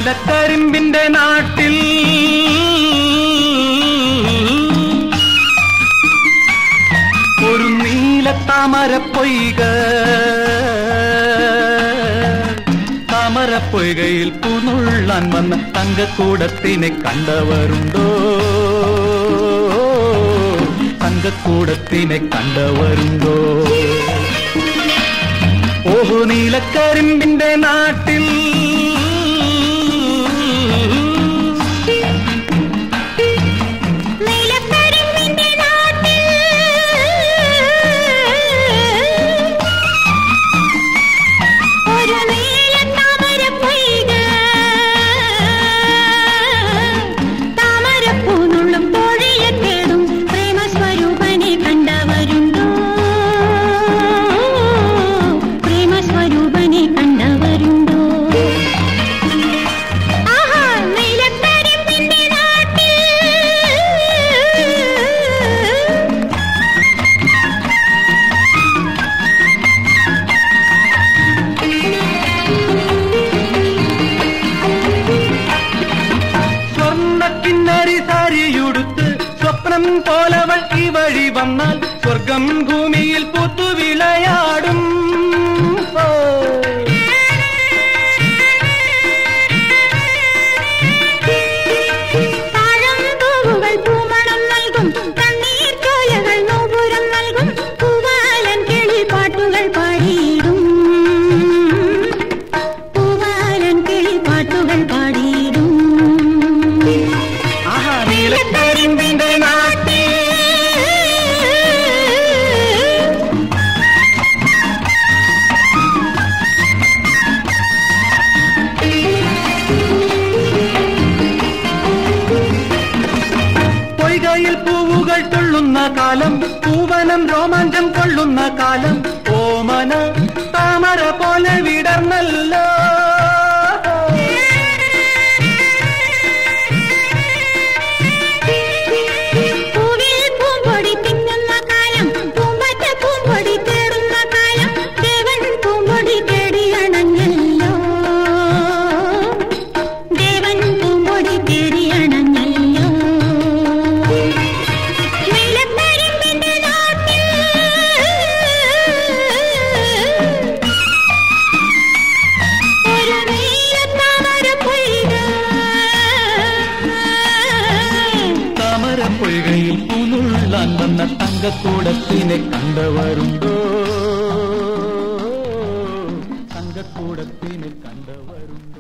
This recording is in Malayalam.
നീലക്കരിമ്പിന്റെ നാട്ടിൽ ഒരു നീലത്താമര പൊയ്ക താമര പൊയ്കയിൽ പൂനുള്ളാൻ വന്ന തങ്കക്കൂടത്തിനെ കണ്ടവരുണ്ടോ തങ്കക്കൂടത്തിനെ കണ്ടവരുണ്ടോ ഓഹോ നീലക്കരിമ്പിന്റെ നാട്ടിൽ നീലക്കരിമ്പിന്റെ നാട്ടിൽ ഒരു നീലത്താമര പൊയ്ക താമരപ്പൂനുള്ളും തോഴിയെ തേടും പ്രേമസ്വരൂപനെ കണ്ടവരുണ്ടോ പ്രേമസ്വരൂപനെ കണ്ടവരുണ്ടോ ആഹാ നീലക്കരിമ്പിന്റെ നാട്ടിൽ സ്വർണ്ണക്കിന്നരി സാരിയുടുത്ത് സ്വപ്നം പോലവൾ ഈ വഴി വന്നാൽ സ്വർഗം ഭൂമിയിൽ പൂത്തു വിളയാടും ഓ. താഴമ്പൂവുകൾ പൂമണം നൽകും കണ്ണീർ ചോലകൾ നോപുരം നൽകും പൂവാലൻ കിളി പാട്ടുകൾ പാടിയിടും പൂവാലൻ കിളി പാട്ടുകൾ പാടിയിടും ആഹാ നീലക്കരിമ്പിന്റെ നാട്ടിൽ പൊയ്കയിൽ പൂവുകൾ തുള്ളുന്ന കാലം പൂവനം രോമാഞ്ചം കൊള്ളുന്ന കാലം ഓമന താമര പോലെ വിടർന്നല്ലോ പൂവിൽ പൂമ്പൊടി തിന്നുന്ന കാലം പൂമ്പറ്റ പൂമ്പൊടി തേടുന്ന കാലം ദേവൻ പൂമ്പൊടി തേടി അണഞ്ഞല്ലോ ദേവൻ പൂമ്പൊടി തേടി അണഞ്ഞല്ലോ നീലക്കരിമ്പിന്റെ നാട്ടിൽ ഒരു നീലത്താമര പൊയ്ക താമര പൊയ്കയിൽ പൂനുള്ളാൻ വന്ന തങ്കക്കൂടത്തിനെ കണ്ടവരുണ്ടോ തങ്കക്കൂടത്തിനെ കണ്ടവരുണ്ടോ